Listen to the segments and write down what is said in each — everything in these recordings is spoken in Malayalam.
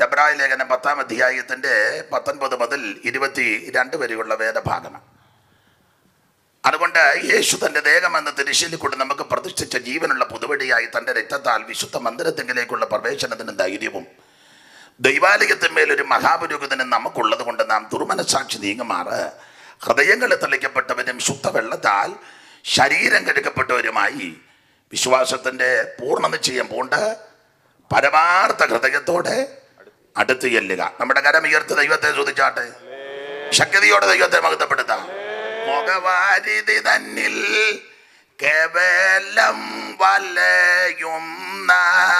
എബ്രായ ലേഖനം പത്താം അധ്യായത്തിൻ്റെ പത്തൊൻപത് മുതൽ ഇരുപത്തി രണ്ട് വരെയുള്ള വേദഭാഗമാണ് അതുകൊണ്ട് യേശു തൻ്റെ ദേഹമെന്ന തിരിശീലി കൊണ്ട് നമുക്ക് പ്രതിഷ്ഠിച്ച ജീവനുള്ള പുതുവടിയായി തൻ്റെ രക്തത്താൽ വിശുദ്ധ മന്ദിരത്തെങ്കിലേക്കുള്ള പ്രവേശനത്തിന് ധൈര്യവും ദൈവാലയത്തിന്മേൽ ഒരു മഹാപുരോഹിതനും നമുക്കുള്ളത് കൊണ്ട് നാം ദുർമനസാക്ഷി നീങ്ങുമാറ് ഹൃദയങ്ങളിൽ തെളിക്കപ്പെട്ടവരും ശുദ്ധവെള്ളത്താൽ ശരീരം കഴുകപ്പെട്ടവരുമായി വിശ്വാസത്തിൻ്റെ പൂർണ്ണ നിശ്ചയം പൂണ്ട് പരമാർത്ഥ ഹൃദയത്തോടെ അടുത്ത് ചെല്ലുക നമ്മുടെ കരം ഉയർത്ത് ദൈവത്തെ ചോദിച്ചാട്ടെ ശക്തിയോടെ ദൈവത്തെ മഹത്വപ്പെടുത്താം മുഖവാരിധി തന്നിൽ കേവലം വലയുന്ന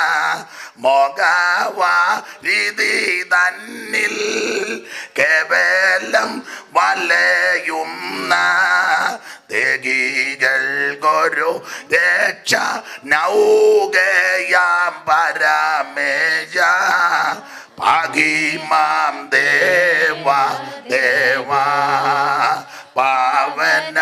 മുഖവാരിധി തന്നിൽ കേവലം വലയുന്ന ദേഹികൾക്കൊരു രക്ഷ നൗകയാം പരമേശ പാകിമാം ദേവ ദേവ പാവന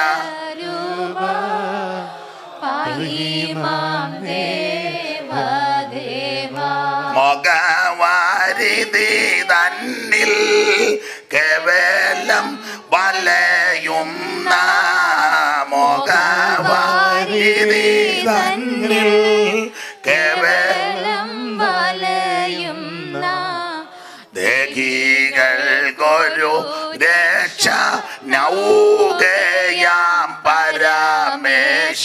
പാഹിമാം ദേവ ദേവാ മുഖവാരിധി തന്നിൽ കേവലം വലയുന്ന മുഖവാരിധി തന്നിൽ കേവലം വെള്ളം വലയുന്ന ദേഹികൾക്കൊരു രക്ഷ നൗകയാം പരമേശ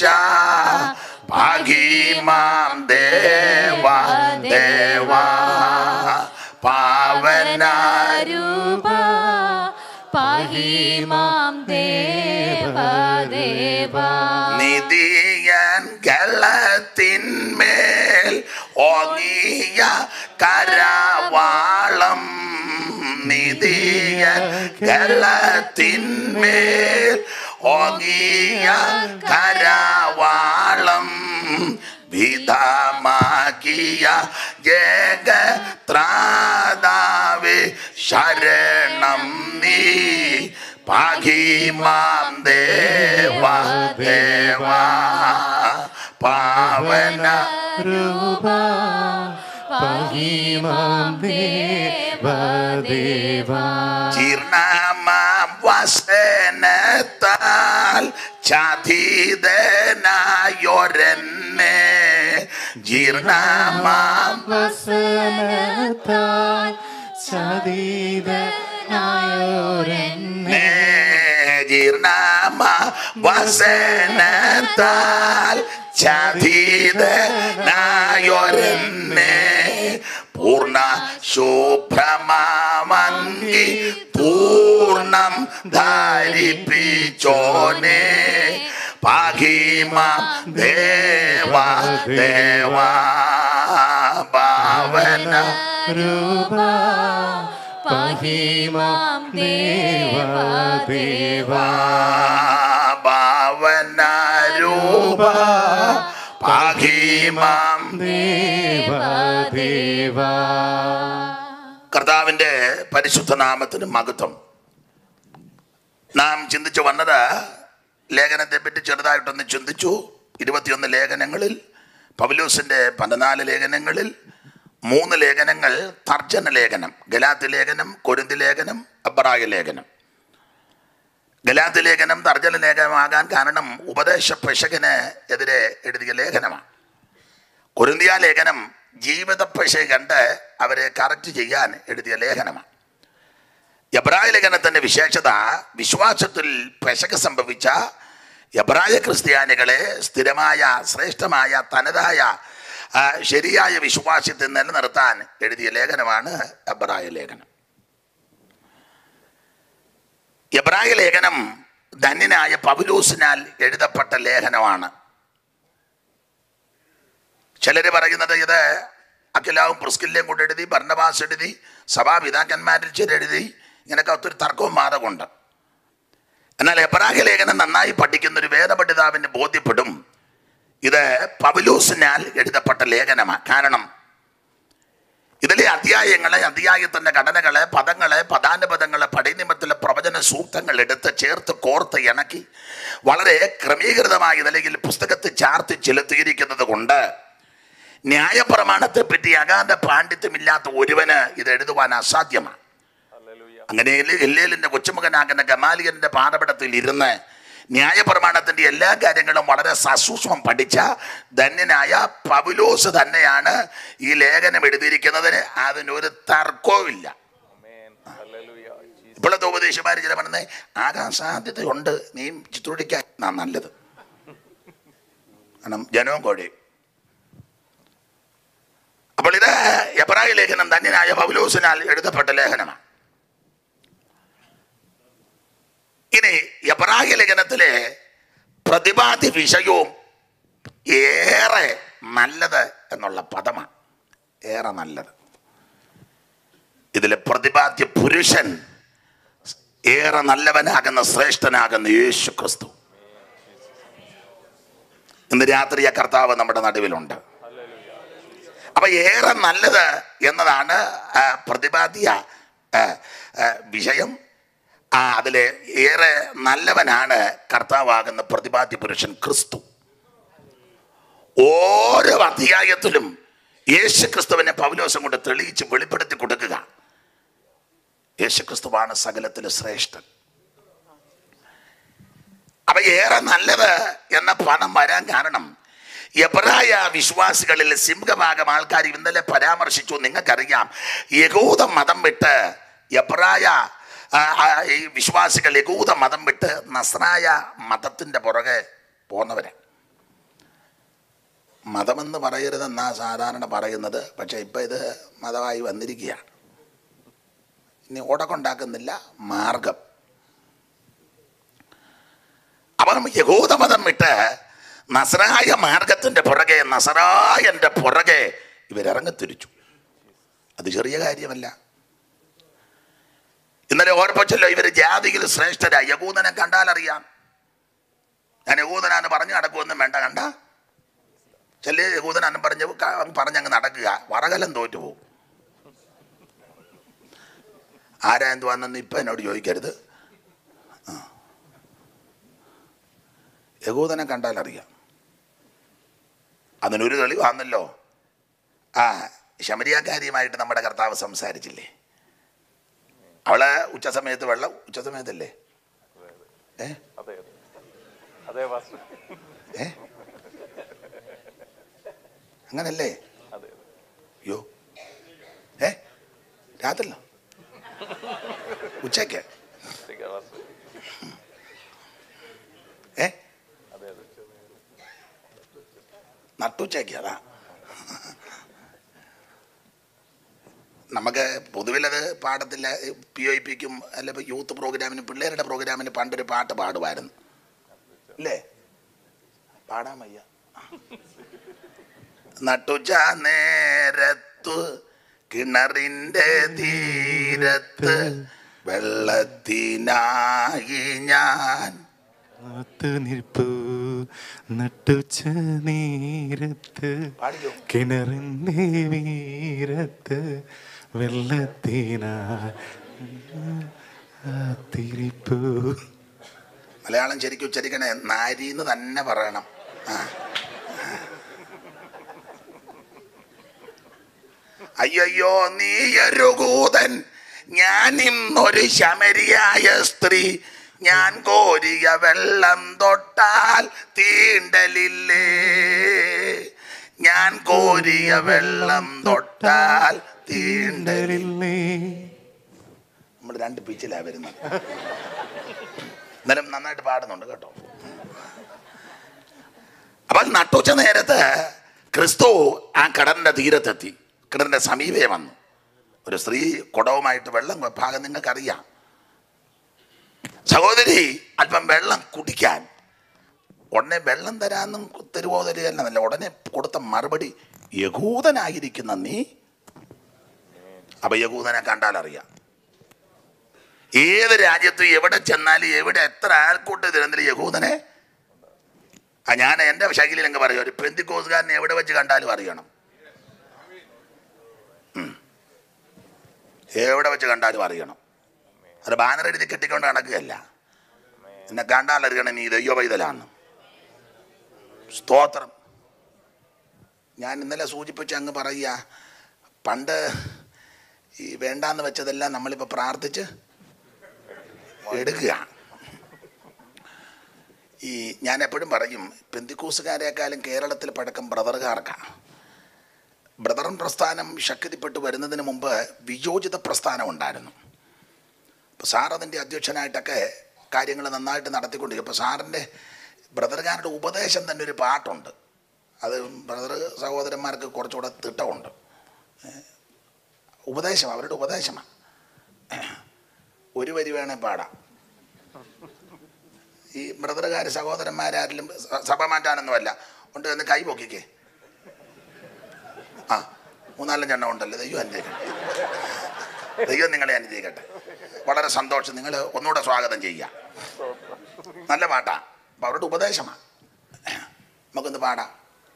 ഭാഗിമാം ദേവ ദേവ പാവന രൂപ പാഹിമാം ദേവ ദേവാ നിധിയൻ ഗളത്തിന്മേൽ ഓങ്ങിയ കരവാളം നിധിയൻ ഗളത്തിന്മേൽ ഓങ്ങിയ കരവാളം വിധമാക്കിയ ജഗത്രാതാവേ ശരണം നീ പാഹിമാം ദേവ ദേവ പാവന രൂപ പാഹിമാം ദേവ ദേവാ ജീർണമാം വസനത്താൽ ചാതീതനായൊരെന്നെ ജീർണമാം വസനത്താൽ ചതീതനായോരെന്നെ ജീർണമ വസനത്താൽ ചാതീതനായൊരെന്നെ പൂർണ്ണ ശുഭ്രമാമങ്കി പൂർണ്ണം ധാരിപ്പിച്ചോനെ പാഹിമ ദേവ ദേവ പാവന രൂപ പാഹിമാം ദേവ ദേവാ പാവന രൂപ പാഹിമാം ദേവ ദേവാ കർത്താവിൻ്റെ പരിശുദ്ധ നാമത്തിന് മഹത്വം നാം ചിന്തിച്ചു വന്നത് ലേഖനത്തെ പറ്റി ചെറുതായിട്ടൊന്ന് ചിന്തിച്ചു ഇരുപത്തിയൊന്ന് ലേഖനങ്ങളിൽ പൗലൂസിൻ്റെ പതിനാല് ലേഖനങ്ങളിൽ മൂന്ന് ലേഖനങ്ങൾ തർജന ലേഖനം ഗലാത്തി ലേഖനം കൊരിന്തി ലേഖനം അബ്രായ ലേഖനം ഗലാത്തി ലേഖനം തർജന ലേഖനമാകാൻ കാരണം ഉപദേശ പെശകിന് എതിരെ എഴുതിയ ലേഖനമാണ് കൊരിന്തിയ ലേഖനം ജീവിത പെശ കണ്ട് അവരെ കറക്റ്റ് ചെയ്യാൻ എഴുതിയ ലേഖനമാണ് എബ്രായ ലേഖനത്തിൻ്റെ വിശേഷത വിശ്വാസത്തിൽ പെശക് സംഭവിച്ച എബ്രായ ക്രിസ്ത്യാനികളെ സ്ഥിരമായ ശ്രേഷ്ഠമായ തനതായ ആ, ശരിയായ വിശ്വാസത്തിൽ നിലനിർത്താൻ എഴുതിയ ലേഖനമാണ് എബ്രായ ലേഖനം എബ്രായ ലേഖനം ധന്യനായ പൗലൂസിനാൽ എഴുതപ്പെട്ട ലേഖനമാണ് ചിലർ പറയുന്നത് ഇത് അഖിലാവും പ്രിസ്കില്ലേയും കൊണ്ട് എഴുതി ഭരണവാസ് എഴുതി സഭാപിതാക്കന്മാരിൽ ചില എഴുതി ഇങ്ങനെയൊക്കെ ഒത്തിരി തർക്കവും വാദമുണ്ട് എന്നാൽ എബ്രാഹ ലേഖനം നന്നായി പഠിക്കുന്ന ഒരു വേദപണ്ഡിതാവിന് ബോധ്യപ്പെടും ഇത് പൗലൂസിനാൽ എഴുതപ്പെട്ട ലേഖനമാണ് കാരണം ഇതിലെ അധ്യായങ്ങളെ അധ്യായത്തിൻ്റെ ഘടനകളെ പദങ്ങളെ പദാനുപദങ്ങളെ പടിനിമത്തിലെ പ്രവചന സൂക്തങ്ങൾ എടുത്ത് ചേർത്ത് കോർത്ത് ഇണക്കി വളരെ ക്രമീകൃതമായ നിലയിൽ പുസ്തകത്തിൽ ചാർത്തി ചെലുത്തിയിരിക്കുന്നത് കൊണ്ട് ന്യായപ്രമാണത്തെ പറ്റി അഗാധ പാണ്ഡിത്യമില്ലാത്ത ഒരുവന് ഇത് എഴുതുവാൻ അസാധ്യമാണ് അങ്ങനെ എല്ലേലിന്റെ കൊച്ചുമകനാകുന്ന ഗമാലിയന്റെ പാഠപടത്തിൽ ഇരുന്ന് ന്യായപ്രമാണത്തിന്റെ എല്ലാ കാര്യങ്ങളും വളരെ സസൂക്ഷ്മം പഠിച്ച ധന്യനായ പൗലോസ് തന്നെയാണ് ഈ ലേഖനം എഴുതിയിരിക്കുന്നതിന് അതിനൊരു തർക്കവുമില്ല ഇപ്പോഴത്തെ ഉപദേശമാര് ചില പറഞ്ഞത് ആകാൻ സാധ്യതയുണ്ട് നീ ചിത്രോടിക്കാൻ നല്ലത് കാരണം ജനവും കോഴയും അപ്പോൾ ഇത് എബ്രായ ലേഖനം ധന്യനായ പൗലോസിനാൽ എഴുതപ്പെട്ട ലേഖനമാണ് ഇനി എബ്രായ ലേഖനത്തിലെ പ്രതിപാദ്യ വിഷയവും ഏറെ നല്ലത് എന്നുള്ള പദമാണ് ഏറെ നല്ലത് ഇതിലെ പ്രതിപാദ്യ പുരുഷൻ ഏറെ നല്ലവനാകുന്ന ശ്രേഷ്ഠനാകുന്ന യേശു ക്രിസ്തു ഇന്ന് രാത്രി ആ കർത്താവ് നമ്മുടെ നടുവിലുണ്ട് അപ്പൊ ഏറെ നല്ലത് എന്നതാണ് ആ, പ്രതിപാദ്യ ആ, ആ, വിഷയം ആ അതിലെ ഏറെ നല്ലവനാണ് കർത്താവാകുന്ന പ്രതിപാദ്യ പുരുഷൻ ക്രിസ്തു ഓരോ അധ്യായത്തിലും യേശു ക്രിസ്തുവിനെ പൗലോസം കൊണ്ട് തെളിയിച്ച് വെളിപ്പെടുത്തി കൊടുക്കുക യേശു ക്രിസ്തുവാണ് സകലത്തിലെ ശ്രേഷ്ഠൻ അപ്പൊ ഏറെ നല്ലത് എന്ന പദം വരാൻ കാരണം എബ്രായ വിശ്വാസികളിൽ സിംഹഭാഗം ആൾക്കാർ ഇന്നലെ പരാമർശിച്ചു നിങ്ങൾക്കറിയാം യഹൂദ മതം വിട്ട് എബ്രായ ആ, ആ, ഈ വിശ്വാസികൾ യഹൂദ മതം വിട്ട് നസ്രായ മതത്തിന്റെ പുറകെ പോന്നവരെ മതമെന്ന് പറയരുതെന്നാ സാധാരണ പറയുന്നത് പക്ഷെ ഇപ്പൊ ഇത് മതമായി വന്നിരിക്കുകയാണ് ഇനി ഓടക്കൊണ്ടാക്കുന്നില്ല മാർഗം അവർ യഹൂദമതം വിട്ട് നസറായ മാർഗത്തിന്റെ പുറകെ നസറായന്റെ പുറകെ ഇവരിറങ്ങിത്തിരിച്ചു അത് ചെറിയ കാര്യമല്ല ഇന്നലെ ഓർപ്പിച്ചല്ലോ ഇവര് ജാതിയിൽ ശ്രേഷ്ഠരാ യഹൂദനെ കണ്ടാൽ അറിയാം ഞാൻ യഹൂദനാന്ന് പറഞ്ഞു നടക്കുമെന്നും വേണ്ട കണ്ട ചെല്ലിയ യഹൂദനാന്നും പറഞ്ഞ് ക- അങ്ങ് പറഞ്ഞങ്ങ് നടക്കുക വറകലം തോറ്റു പോകും ആരാ എന്തുവാണെന്ന് ഇപ്പം എന്നോട് ചോദിക്കരുത് ആ. യഹൂദനെ കണ്ടാൽ അറിയാം അതിനൊരു തെളിവാന്നല്ലോ ആ ശമരിയാക്കാരിയുമായിട്ട് നമ്മുടെ കർത്താവ് സംസാരിച്ചില്ലേ അവള് ഉച്ച സമയത്ത് വെള്ളം ഉച്ച സമയത്തല്ലേ ഏ അതെ അതെ അതെ പാസ്റ്റർ ഏ അങ്ങനല്ലേ അതെ അയ്യോ ഏ രാത്രില്ലോ ഉച്ചയ്ക്ക് അതെ പാസ്റ്റർ ഏ അതെ അതെ നട്ടുച്ചയ്ക്ക് അതാ നമുക്ക് പൊതുവിലത് പാടത്തില്ല പി ഒ പിക്കും അല്ല ഇപ്പൊ യൂത്ത് പ്രോഗ്രാമിന് പിള്ളേരുടെ പ്രോഗ്രാമിന് പണ്ടൊരു പാട്ട് പാടുമായിരുന്നു അല്ലേ പാടാൻ വയ്യ നട്ടുച്ച നേരത്തു കിണറിൻ്റെ തീരത്ത് വെള്ളത്തിനായി ഞാൻ കാത്തു നിൽപ്പു നട്ടുച്ച നേരത്ത് പാടിക്കോ കിണറിന്റെ വീരത്ത് വെള്ളത്തിനാത്തിരിപ്പു മലയാളം ശരിക്കും ഉച്ചരിക്കണേ നാരീന്ന് തന്നെ പറയണം ആ അയ്യോ നീയൊരുകൂതൻ ഞാൻ ഇന്നൊരു ശമരിയായ സ്ത്രീ ഞാൻ കോരിയ വെള്ളം തൊട്ടാൽ തീണ്ടലില്ലേ ഞാൻ കോരിയ വെള്ളം തൊട്ടാൽ തീണ്ടലില്ല ണ്ടലില്ലേ നമ്മൾ രണ്ട് പിച്ചിലാ വരുന്നത് എന്നാലും നന്നായിട്ട് പാടുന്നുണ്ട് കേട്ടോ അപ്പോൾ നട്ടുച്ച നേരത്ത് ക്രിസ്തു ആ കടലിന്റെ തീരത്തെത്തി കിണറിന്റെ സമീപേ വന്നു ഒരു സ്ത്രീ കുടവുമായിട്ട് വെള്ളം ഭാഗം നിങ്ങൾക്കറിയാം സഹോദരി അല്പം വെള്ളം കുടിക്കാൻ ഉടനെ വെള്ളം തരാന്നും തരുവോ തരികയല്ല ഉടനെ കൊടുത്ത മറുപടി യഹൂദനായിരിക്കുന്ന നീ അപ്പൊ യഹൂദനെ കണ്ടാൽ അറിയാം ഏത് രാജ്യത്തും എവിടെ ചെന്നാലും എവിടെ എത്ര ആൾക്കൂട്ട് തിരുന്നില്ല യഹൂദനെ ആ ഞാൻ എൻ്റെ ശൈലിയിൽ അങ്ങ് പറയും ഒരു പെന്തിക്കോസുകാരനെ എവിടെ വെച്ച് കണ്ടാലും അറിയണം ഉം. എവിടെ വെച്ച് കണ്ടാലും അറിയണം അത് ബാനർ എഴുതി കെട്ടിക്കൊണ്ട് നടക്കുകയല്ല എന്നെ കണ്ടാൽ അറിയണം നീ ദൈവ പൈതലാന്ന് സ്തോത്രം ഞാൻ ഇന്നലെ സൂചിപ്പിച്ച് അങ്ങ് പറയുക പണ്ട് ഈ വേണ്ടാന്ന് വെച്ചതെല്ലാം നമ്മളിപ്പോൾ പ്രാർത്ഥിച്ച് എടുക്കുക ഈ ഞാൻ എപ്പോഴും പറയും പെന്തിക്കൂസുകാരെക്കാളും കേരളത്തിൽ പഴക്കം ബ്രദറുകാർക്കാണ് ബ്രദറൻ പ്രസ്ഥാനം ശക്തിപ്പെട്ടു വരുന്നതിന് മുമ്പ് വിയോജിത പ്രസ്ഥാനം ഉണ്ടായിരുന്നു അപ്പോൾ സാർ അതിൻ്റെ അധ്യക്ഷനായിട്ടൊക്കെ കാര്യങ്ങൾ നന്നായിട്ട് നടത്തിക്കൊണ്ടിരിക്കും അപ്പോൾ സാറിൻ്റെ ബ്രദറുകാരുടെ ഉപദേശം തന്നെ ഒരു പാട്ടുണ്ട് അത് ബ്രദർ സഹോദരന്മാർക്ക് കുറച്ചുകൂടെ തിട്ടമുണ്ട് ഏഹ് ഉപദേശം അവരുടെ ഉപദേശമാണ് ഒരു വരി വേണേൽ പാടാം ഈ ബ്രദറുകാർ സഹോദരന്മാരാരിലും സ- സഭ മാറ്റാനൊന്നുമല്ല ഉണ്ട് എന്ന് കൈ പൊക്കിക്കേ ആ മൂന്നാലഞ്ചെണ്ണം ഉണ്ടല്ലോ ദൈവം അനുഗ്രഹിക്കട്ടെ ദൈവം നിങ്ങളെ അനുഗ്രഹിക്കട്ടെ വളരെ സന്തോഷം നിങ്ങൾ ഒന്നുകൂടെ സ്വാഗതം ചെയ്യുക നല്ല പാട്ടാ അപ്പം അവരുടെ ഉപദേശമാണ് നമുക്കൊന്ന് പാടാം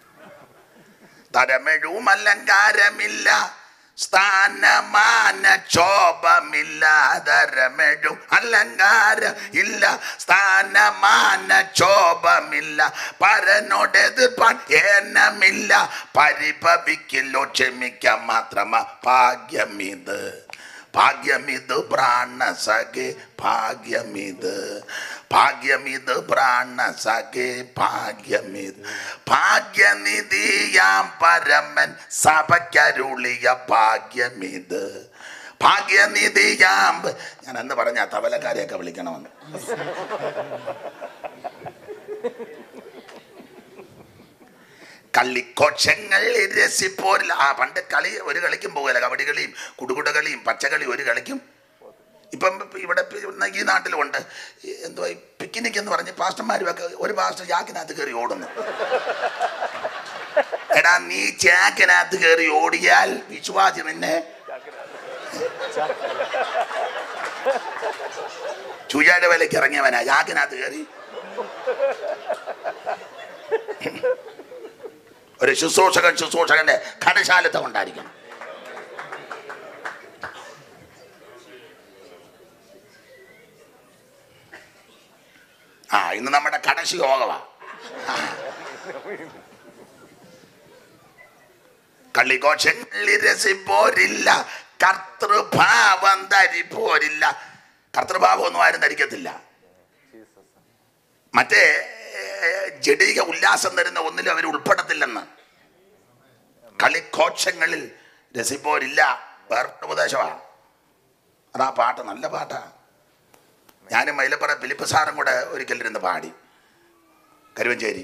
തരമെഴും അലങ്കാരമില്ല സ്ഥാനമാന ക്ഷോഭമില്ല തരമെഴും അലങ്കാരം ഇല്ല സ്ഥാനമാന ക്ഷോഭമില്ല പരനോട് എതിർപ്പാൻ ഏനമില്ല പരിഭവിക്കില്ലോ ക്ഷമിക്കാൻ മാത്രമാ ഭാഗ്യമിത് ഭാഗ്യമിത് പ്രാണസഖേ ഭാഗ്യമിത് ഭാഗ്യമിത് പ്രാണസഖേ ഭാഗ്യമിത് ഭാഗ്യനിധിയാം പരമൻ സഭയ്ക്കരുളിയ ഭാഗ്യമിത് ഭാഗ്യനിധിയാം പ- ഞാൻ അന്ന് പറഞ്ഞ ആ തവലക്കാരെയൊക്കെ വിളിക്കണമെന്ന് കള്ളിക്കോക്ഷങ്ങൾ രസിപ്പോരില്ല ആ പണ്ട് കളി ഒരു കളിക്കും പോകില്ല കബഡി കളിയും കുടുകുട കളിയും പച്ചകളി ഒരു കളിക്കും ഇപ്പം ഇവിടെ ഇപ്പം ഈ നാട്ടിലുണ്ട് ഈ എന്തുവാ ഈ പിക്നിക് എന്ന് പറഞ്ഞ് പാസ്റ്റർമാരും ഒക്കെ ഒരു പാസ്റ്റർ ചാക്കിനകത്ത് കയറി ഓടുന്നു എടാ നീ ചാക്കിനകത്ത് കയറി ഓടിയാൽ വിശ്വാസി നിന്നെ ചുജായുടെ വിലയ്ക്ക് ഇറങ്ങിയവനാ ചാക്കിനകത്ത് കയറി ഒരു ശുശ്രൂഷകൻ ശുശ്രൂഷകന്റെ ഘനശാലത്തെ കൊണ്ടായിരിക്കണം ആ ഇന്ന് നമ്മുടെ കടശി യോഗമാ കള്ളിക്കോശങ്ങളിരസിപ്പോരില്ല കർത്തൃഭാവം ധരിപ്പോരില്ല കർത്തൃഭാവം ഒന്നും ആരും ധരിക്കത്തില്ല മറ്റേ ഏർ, ജഡിക ഉല്ലാസം തരുന്ന ഒന്നിലും അവർ ഉൾപ്പെടത്തില്ലെന്ന് കളിക്കോക്ഷങ്ങളിൽ രസിപ്പോരില്ല വേറെ ഉപദേശമാ അതാ പാട്ട് നല്ല പാട്ടാ ഞാനും മൈലപ്പുറ ഫിലിപ്പ് സാറും കൂടെ ഒരിക്കലിരുന്ന് പാടി കരുവഞ്ചേരി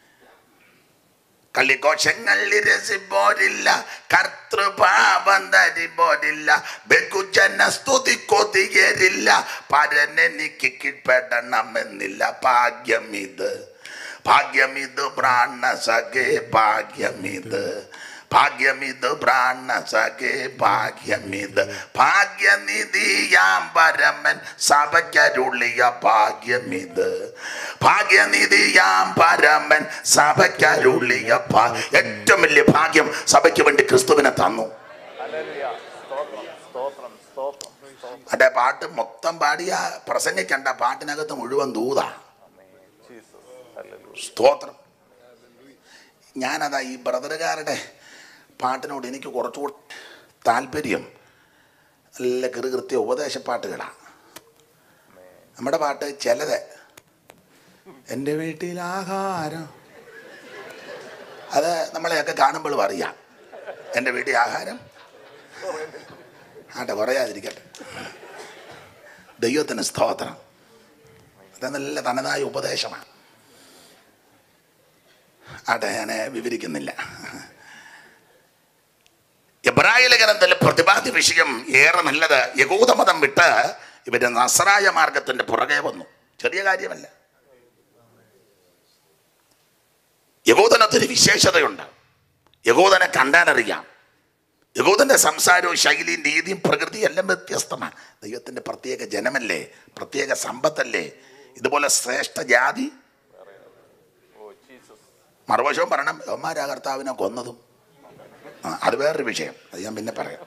കളിക്കോശങ്ങളിൽ രസിപ്പോരില്ല കർത്തൃഭാവം ധരിപ്പോരില്ല ബഹുജന സ്തുതി കൊതിയരില്ല പരനെനിക്ക് കീഴ്പ്പെടണമെന്നില്ല ഭാഗ്യമിത് ഭാഗ്യമിത് പ്രാണസഖേ ഭാഗ്യമിത് ഭാഗ്യമിത് പ്രാണസഖേ ഭാഗ്യമിത് ഭാഗ്യനിധിയാം പരമൻ സഭയ്ക്കരുളിയ ഭാഗ്യമിത് ഭാഗ്യനിധിയാം പരമൻ സഭയ്ക്കരുളിയ ഭാ ഏറ്റവും വലിയ ഭാഗ്യം സഭയ്ക്ക് വേണ്ടി ക്രിസ്തുവിനെ തന്നു ഹല്ലേലൂയ. സ്തോത്രം സ്തോത്രം സ്തോത്രം സ്തോത്രം അതെ പാട്ട് മൊത്തം പാടിയ പ്രസംഗിക്കണ്ട പാട്ടിനകത്ത് മുഴുവൻ ദൂതാ ആമേൻ. Jesus hallelujah. സ്തോത്രം ഞാനതാ ഈ ബ്രദറുകാരുടെ പാട്ടിനോട് എനിക്ക് കുറച്ചുകൂടി താല്പര്യം നല്ല കൃകൃത്യ ഉപദേശപ്പാട്ടുകളാണ് നമ്മുടെ പാട്ട് ചിലത് എൻ്റെ വീട്ടിൽ ആഹാരം അത് നമ്മളെയൊക്കെ കാണുമ്പോൾ അറിയാം എൻ്റെ വീട്ടിൽ ആഹാരം ആട്ടെ കുറയാതിരിക്കട്ടെ ദൈവത്തിന് സ്തോത്രം അത് നല്ല തനതായ ഉപദേശമാണ് ആട്ടെ ഞാൻ വിവരിക്കുന്നില്ല എബ്രായ ലേഖനത്തിലെ പ്രതിപാദ്യ വിഷയം ഏറെ നല്ലത് യകൂദമതം വിട്ട് ഇവര് നസറായ മാർഗത്തിന്റെ പുറകെ വന്നു ചെറിയ കാര്യമല്ല യകൂദനത്തിന് വിശേഷതയുണ്ട് യകൂദനെ കണ്ടാലറിയാം യകൂദന്റെ സംസാരവും ശൈലിയും രീതിയും പ്രകൃതിയും എല്ലാം വ്യത്യസ്തമാണ് ദൈവത്തിന്റെ പ്രത്യേക ജനമല്ലേ പ്രത്യേക സമ്പത്തല്ലേ ഇതുപോലെ ശ്രേഷ്ഠ ജാതി ഓ ജീസസ് മറുവശവും പറയണം യവന്മാരാ കർത്താവിനെ കൊന്നതും ആ, അത് വേറൊരു വിഷയം അത് ഞാൻ പിന്നെ പറയാം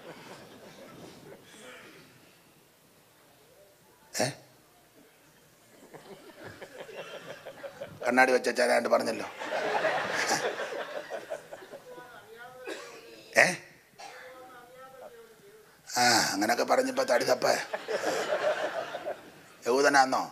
ഏ കണ്ണാടി വെച്ച ചേരാണ്ട് പറഞ്ഞല്ലോ ആ അങ്ങനൊക്കെ പറഞ്ഞപ്പോ തടി തപ്പ യഹൂദനാന്നോ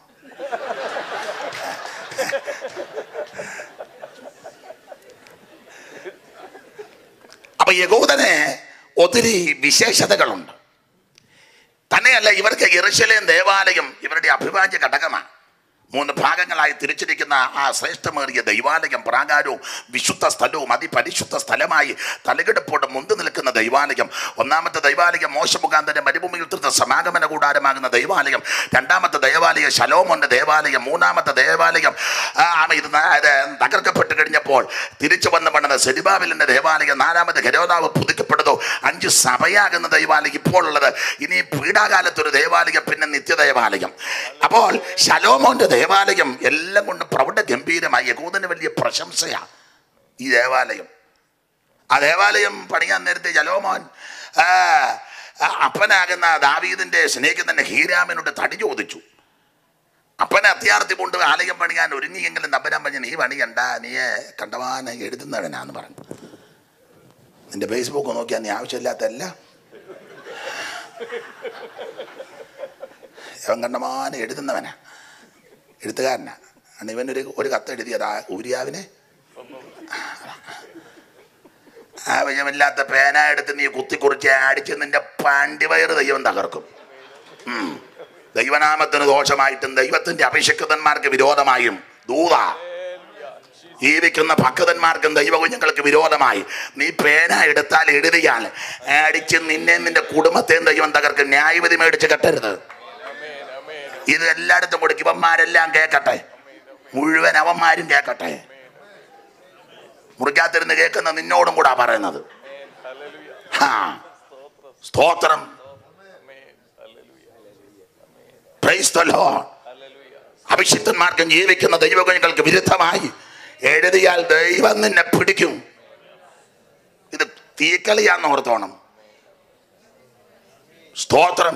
അപ്പൊ യഹൂദന് ഒത്തിരി വിശേഷതകളുണ്ട് തന്നെയല്ല ഇവർക്ക് യെറുശലേം ദേവാലയം ഇവരുടെ അഭിവാജ്യ ഘടകമാണ് മൂന്ന് ഭാഗങ്ങളായി തിരിച്ചിരിക്കുന്ന ആ ശ്രേഷ്ഠമേറിയ ദൈവാലയം പ്രാകാരവും വിശുദ്ധ സ്ഥലവും അതിപരിശുദ്ധ സ്ഥലമായി തലകിടപ്പോടെ മുന്തു നിൽക്കുന്ന ദൈവാലയം ഒന്നാമത്തെ ദൈവാലയം മോശമുഖാന്തരം മരുഭൂമിയിൽ തീർത്ത സമാഗമന കൂടാരമാകുന്ന ദൈവാലയം രണ്ടാമത്തെ ദൈവാലയം ശലോമോന്റെ ദേവാലയം മൂന്നാമത്തെ ദേവാലയം ആ, ഇത് ന- ഇത് തകർക്കപ്പെട്ട് കഴിഞ്ഞപ്പോൾ തിരിച്ചു വന്ന് പണിത സെരിബാബിലിന്റെ ദേവാലയം നാലാമത് ഖരോദാവ് പുതുക്കപ്പെടുന്നു അഞ്ച് സഭയാകുന്ന ദൈവാലയം ഇപ്പോൾ ഉള്ളത് ഇനി പീഡാകാലത്തൊരു ദേവാലയം പിന്നെ നിത്യദേവാലയം അപ്പോൾ ശലോമോന്റെ ദേവാലയം എല്ലാം കൊണ്ട് പ്രൗഢ ഗംഭീരമായി യഹൂദന് വലിയ പ്രശംസയാ ഈ ദേവാലയം ആ ദേവാലയം പണിയാൻ നേരത്തെ ശലോമോൻ ആ, ആ അപ്പനാകുന്ന ദാവീദിന്റെ സ്നേഹിതന്റെ ഹീരാമനോട് തടി ചോദിച്ചു അപ്പനെ അത്യാർത്ഥി കൊണ്ട് ആലയം പണിയാൻ ഒരുങ്ങിയെങ്കിലും തമ്പരാൻ പറഞ്ഞ് നീ പണിയണ്ട നീ കണ്ടവാന എഴുതുന്നവനാന്ന് പറഞ്ഞു നിന്റെ ഫേസ്ബുക്ക് നോക്കിയാൽ നീ ആവശ്യമില്ലാത്തല്ല അവൻ കണ്ടമാന എഴുതുന്നവനാ എഴുത്തുകാരനാ അന്ന് ഇവനൊരു ഒരു കത്ത് എഴുതിയതാ ഊരിയാവിനെ ആവശ്യമില്ലാത്ത പേന എടുത്ത് നീ കുത്തിക്കുറിച്ച് അടിച്ച് നിന്റെ പാണ്ഡിവയറ് ദൈവം തകർക്കും ഉം. ദൈവനാമത്തിന് ദോഷമായിട്ടും ദൈവത്തിന്റെ അഭിഷക്തന്മാർക്ക് വിരോധമായും ദൂത ജീവിക്കുന്ന ഭക്തന്മാർക്കും ദൈവകുഞ്ഞുങ്ങൾക്ക് വിരോധമായി നീ പേന എടുത്താൽ എഴുതിയാൽ അടിച്ച് നിന്നെ നിന്റെ കുടുംബത്തെയും ദൈവം തകർക്കും ന്യായവിധി മേടിച്ച് കെട്ടരുത് ഇത് എല്ലായിടത്തും കൊടുക്കും ഇവന്മാരെല്ലാം കേൾക്കട്ടെ മുഴുവൻ അവന്മാരും കേൾക്കട്ടെ മുറിക്കാത്തിരുന്ന് കേൾക്കുന്ന നിന്നോടും കൂടാ പറയുന്നത് ഹാ സ്തോത്രം Praise the Lord. അഭിഷിക്തന്മാർക്കും ജീവിക്കുന്ന ദൈവകുഞ്ഞുങ്ങൾക്ക് വിരുദ്ധമായി എഴുതിയാൽ ദൈവം നിന്നെ പിടിക്കും ഇത് തീക്കളിയാന്ന് ഓർത്തോണം സ്തോത്രം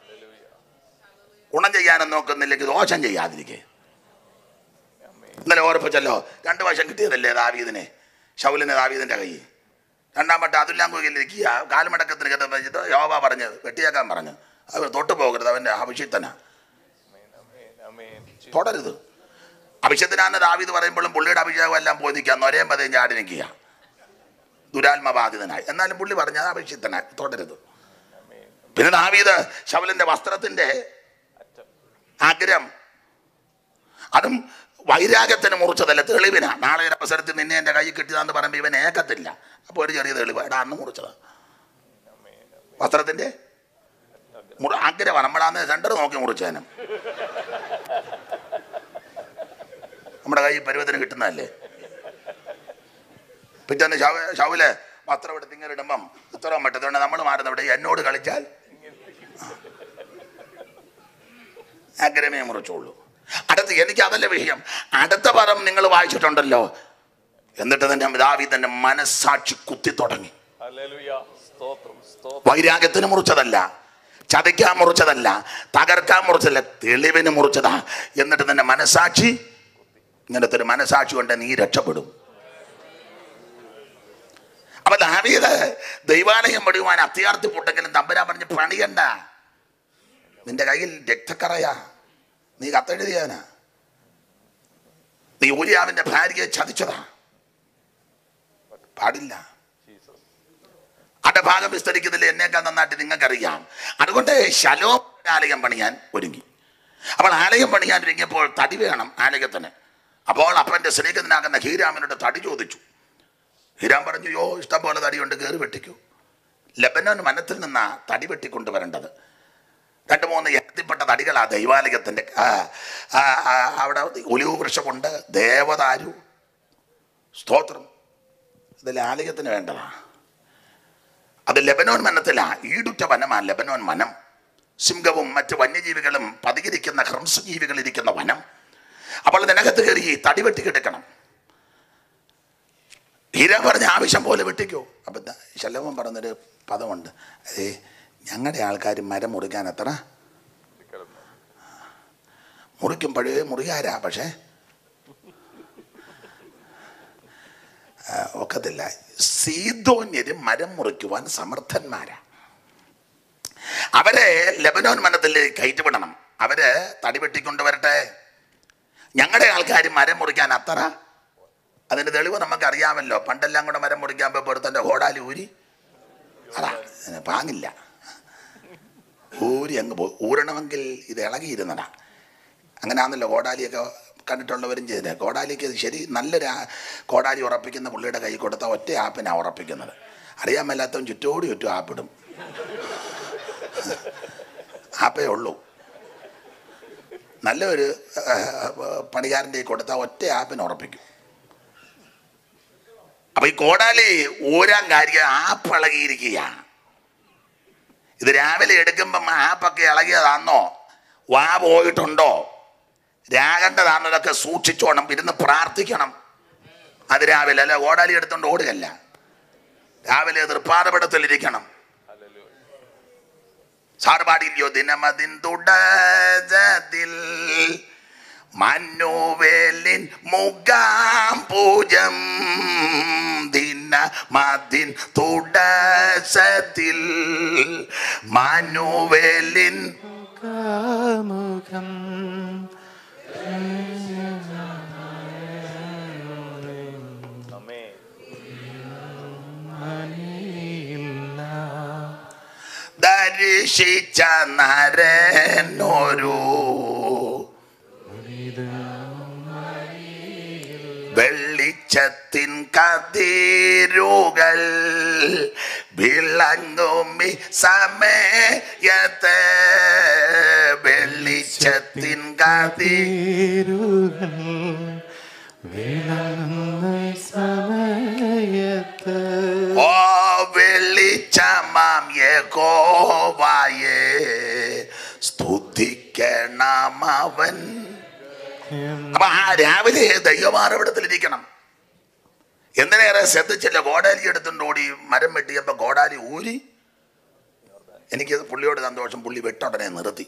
ഗുണം ചെയ്യാനും നോക്കുന്നില്ലെങ്കിൽ ദോഷം ചെയ്യാതിരിക്കെ ഇന്നലെ ഓർപ്പിച്ചല്ലോ രണ്ടു വശം കിട്ടിയതല്ലേ ദാവീദിനെ ഷൗലിന് ദാവീദിന്റെ കൈ രണ്ടാം വട്ടം അതെല്ലാം കുയിലിരിക്കുക കാൽമടക്കത്തിന് കേട്ടത് യോവ പറഞ്ഞത് വെട്ടിയേക്കാൻ പറഞ്ഞു അവർ തൊട്ടു പോകരുത് അവന്റെ അഭിഷിക്തനാ തുടരുത് അഭിഷേകത്തിനാണ് ദാവീദ് പറയുമ്പോഴും പുള്ളിയുടെ അഭിഷേകം എല്ലാം പോയി നിൽക്കുക നൊരയും പതയും ചാടി നിൽക്കുക ദുരാത്മബാധിതനായി എന്നാലും പുള്ളി പറഞ്ഞത് അഭിഷിക്തനായി തുടരുത് പിന്നെ ദാവീദ് ശവലിന്റെ വസ്ത്രത്തിന്റെ ആഗ്രഹം അതും വൈരാഗ്യത്തിന് മുറിച്ചതല്ല തെളിവിനാ നാളെ ഒരു അവസരത്തിൽ നിന്നെ എൻ്റെ കൈ കിട്ടിയതാന്ന് പറയുമ്പോൾ ഇവൻ ഏക്കത്തില്ല അപ്പോൾ ഒരു ചെറിയ തെളിവ് എടാ അന്ന് മുറിച്ചതാ വസ്ത്രത്തിന്റെ മുറി ആഗ്രഹമാണ് നമ്മളാന്ന് സെൻറ്റർ നോക്കി മുറിച്ചേനും നമ്മുടെ കൈ പരുവത്തിന് കിട്ടുന്നതല്ലേ പിറ്റേന്ന് ഷാവ് ഷാവില് വസ്ത്രം എടുത്ത് ഇങ്ങനെ ഇടുമ്പം ഇത്രയും പറ്റത്തുകൊണ്ട് നമ്മൾ മാറുന്ന ഇവിടെ എന്നോട് കളിച്ചാൽ ആഗ്രഹമേ മുറിച്ചുള്ളൂ അടുത്ത് എനിക്ക് അതല്ല വിഷയം അടുത്ത പദം നിങ്ങൾ വായിച്ചിട്ടുണ്ടല്ലോ എന്നിട്ട് തന്നെ ദാവി തന്റെ മനസ്സാക്ഷി കുത്തി തുടങ്ങി ഹല്ലേലൂയ സ്തോത്രം സ്തോത്രം വൈരാഗ്യത്തിന് മുറിച്ചതല്ല ചതയ്ക്കാൻ മുറിച്ചതല്ല തകർക്കാൻ മുറിച്ചതല്ല തെളിവിന് മുറിച്ചതാ എന്നിട്ട് നിന്റെ മനസാക്ഷി ഇങ്ങനത്തെ ഒരു മനസാക്ഷി കൊണ്ട് നീ രക്ഷപ്പെടും അപ്പൊ ദാവീദ് ദൈവാലയം പണിയുവാൻ അത്യാർത്ഥി പൊട്ടെങ്കിലും തമ്പരാൻ പറഞ്ഞ് പണിയണ്ട നിന്റെ കയ്യിൽ രക്തക്കറയാ നീ കത്തെഴുതിയവനാ നീ ഊരിയാവിന്റെ ഭാര്യയെ ചതിച്ചതാ പാടില്ല അന്റെ ഭാഗം വിസ്തരിക്കുന്നില്ല എന്നേക്കാൾ നന്നായിട്ട് നിങ്ങൾക്കറിയാം അതുകൊണ്ട് ശലോം ആലയം പണിയാൻ ഒരുങ്ങി അപ്പോൾ ആലയം പണിയാൻ ഒരുങ്ങിയപ്പോൾ തടി വേണം ആലയത്തിന് അപ്പോൾ അപ്പൻ്റെ സ്നേഹിതനാകുന്ന ഹീരാമനോട് തടി ചോദിച്ചു ഹീരാം പറഞ്ഞു യോ ഇഷ്ടം പോലെ തടിയുണ്ട് കയറി വെട്ടിക്കൂ ലബനോൻ വനത്തിൽ നിന്നാ തടി വെട്ടിക്കൊണ്ടുവരേണ്ടത് രണ്ട് മൂന്ന് എത്തിപ്പെട്ട തടികളാ ദൈവാലയത്തിൻ്റെ ആ, ആ, ആ, അവിടെ ഒലിവ് വൃക്ഷമുണ്ട് ദേവദാരു സ്തോത്രം ഇതിൽ ആലയത്തിന് വേണ്ടതാ അത് ലെബനോൻ വനത്തിലാ ഈടുറ്റ വനമാ ലെബനോൻ വനം സിംഹവും മറ്റ് വന്യജീവികളും പതിയിരിക്കുന്ന ഹ്രംസജീവികൾ ഇരിക്കുന്ന വനം അപ്പോൾ ഇതിനകത്ത് കയറി ഈ തടി വെട്ടി കിടക്കണം ഹീര പറഞ്ഞ ആവശ്യം പോലെ വെട്ടിക്കോ അപ്പം ദാ ശലഭം പറഞ്ഞൊരു പദമുണ്ട് അതേ ഞങ്ങളുടെ ആൾക്കാർ മരം മുറിക്കാൻ എത്ര മുറിക്കുമ്പോഴേ മുറിയാരാ പക്ഷേ ആ, ഒക്കത്തില്ല സീതോന്യര് മരം മുറിക്കുവാൻ സമർത്ഥന്മാരാ അവരെ ലബനോൻ വനത്തിൽ കയറ്റിവിടണം അവര് തടി വെട്ടിക്കൊണ്ട് വരട്ടെ ഞങ്ങളുടെ ആൾക്കാർ മരം മുറിക്കാൻ അത്ര അതിന്റെ തെളിവ് നമുക്ക് അറിയാമല്ലോ പണ്ടെല്ലാം കൂടെ മരം മുറിക്കാൻ പോയി പൊരുത്തന്റെ ഓടാലി ഊരി അതാ ഇതിന് പാങ്ങില്ല ഊരി അങ്ങ് പോയി ഊരണമെങ്കിൽ ഇത് ഇളകിയിരുന്നതാ അങ്ങനെയാണല്ലോ കോടാലിയൊക്കെ കണ്ടിട്ടുള്ളവരും ചെയ്തത് കോടാലിക്ക് ശരി നല്ലൊരു ആ- കോടാലി ഉറപ്പിക്കുന്ന പുള്ളിയുടെ കൈ കൊടുത്ത ഒറ്റ ആപ്പിനാണ് ഉറപ്പിക്കുന്നത് അറിയാൻ മേലാത്തവൻ ചുറ്റോടി ചുറ്റും ആപ്പിടും ആപ്പേ ഉള്ളൂ നല്ലൊരു ആ, പണിക്കാരൻ്റെ കൈ കൊടുത്ത ഒറ്റ ആപ്പിന് ഉറപ്പിക്കും അപ്പൊ ഈ കോടാലി ഊരാൻ കാര്യം ആപ്പ് ഇളകിയിരിക്കുകയാണ് ഇത് രാവിലെ എടുക്കുമ്പം ആപ്പൊക്കെ ഇളകിയതാണോ വാ പോയിട്ടുണ്ടോ രാഗണ്ടതാണെന്നതൊക്കെ സൂക്ഷിച്ചോണം ഇരുന്ന് പ്രാർത്ഥിക്കണം അത് രാവിലെ അല്ല ഓടാലി എടുത്തോണ്ട് ഓടുകയല്ല രാവിലെ തൃപ്പാതപടത്തിലിരിക്കണം സാറ് പാടിയില്ലയോ ദിനമതിൻ തുടജതിൽ മന്നുവേലിൻ മുഖാം പൂജം ദിനമതിൻ തുടസത്തിൽ മനുവേലിൻ കാമുകം അമേ അണിയില്ല ദർശിച്ച നരനൊരു വെള്ളിച്ചത്തിൻ കതിരുകൾ വിളങ്ങുമി സമയത്ത് വെള്ളിച്ചത്തിൻ കതി തീരുകൾ വിളങ്ങുന്ന സമയത്ത് ഓ വെള്ളിച്ചമാം യഹോവായേ സ്തുതിക്കണം അവൻ അപ്പൊ ആ രാവിലെ ദൈവമാറവിടത്തിലിരിക്കണം എന്തിനേറെ ശ്രദ്ധിച്ചില്ല ഗോഡാലി എടുത്തുകൊണ്ട് ഓടി മരം വെട്ടിയപ്പോ ഗോഡാലി ഊരി എനിക്ക് പുള്ളിയോട് സന്തോഷം പുള്ളി വെട്ടുടനെ നിർത്തി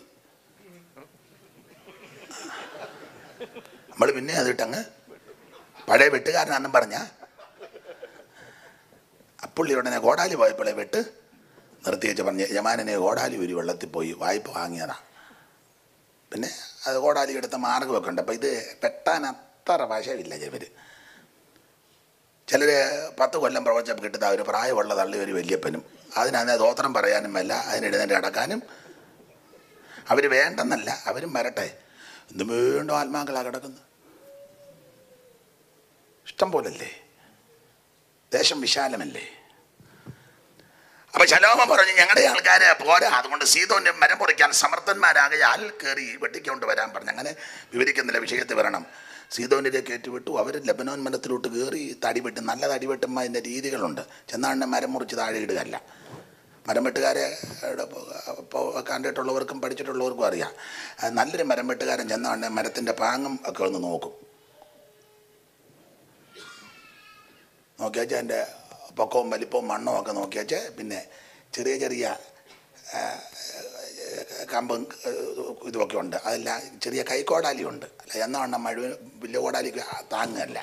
നമ്മൾ പിന്നെ അതിട്ടങ്ങ് പഴയ വെട്ടുകാരനാണെന്നും പറഞ്ഞ അപ്പുള്ളി ഉടനെ ഗോഡാലി പോയപ്പോഴേ വെട്ട് നിർത്തി വെച്ച് പറഞ്ഞ് യമാനെ ഗോഡാലി ഒരു വെള്ളത്തിൽ പോയി വായ്പ വാങ്ങിയതാ പിന്നെ അത് കോടാലി എടുത്ത മാർഗമൊക്കെ ഉണ്ട് അപ്പം ഇത് വെട്ടാൻ അത്ര വശമില്ല ഇവർ ചിലർ പത്ത് കൊല്ലം പ്രവചനം കിട്ടുന്ന ഒരു പ്രായമുള്ള തള്ളി ഒരു വല്യപ്പനും അതിനതിനെ ദോത്രം പറയാനും അല്ല അതിനെഴുന്നേറ്റ് അടക്കാനും അവർ വേണ്ടെന്നല്ല അവരും വരട്ടെ എന്തും വീണ്ടും ആത്മാക്കളാണ് കിടക്കുന്നത് ഇഷ്ടം പോലല്ലേ ദേശം വിശാലമല്ലേ അപ്പൊ ശലോമ പറഞ്ഞു ഞങ്ങളുടെ ആൾക്കാരെ പോരാ അതുകൊണ്ട് സീതോന്റെ മരം പൊറിക്കാൻ സമർത്ഥന്മാരാകയാൽ കയറി വെട്ടിക്കൊണ്ട് വരാൻ പറഞ്ഞു അങ്ങനെ വിവരിക്കുന്നില്ല വിഷയത്തിൽ വരണം സീതോനിലേക്ക് ഏറ്റുവിട്ടു അവർ ലബനോൻ മരത്തിലോട്ട് കയറി തടി വെട്ടും നല്ല തടി വെട്ടുമ്പോൾ അതിൻ്റെ രീതികളുണ്ട് ചെന്നാണ്ട് മരം മുറിച്ച് താഴെ ഇടുകയല്ല മരം വെട്ടുകാരെ ടെ ഇപ്പോൾ കണ്ടിട്ടുള്ളവർക്കും പഠിച്ചിട്ടുള്ളവർക്കും അറിയാം ആ, നല്ലൊരു മരം വെട്ടുകാരൻ ചെന്നാണ്ട് മരത്തിൻ്റെ പാങ്ങും ഒക്കെ ഒന്ന് നോക്കും നോക്കിയാച്ചാൽ എൻ്റെ പൊക്കവും വലിപ്പവും മണ്ണും ഒക്കെ നോക്കിയാച്ച് പിന്നെ ചെറിയ ചെറിയ ആ, കമ്പും ആ, ഇതുമൊക്കെ ഉണ്ട് അതെല്ലാം ചെറിയ കൈക്കോടാലി ഉണ്ട് അല്ല എന്നാണ് മഴ വലിയ കോടാലിക്ക് താങ്ങല്ല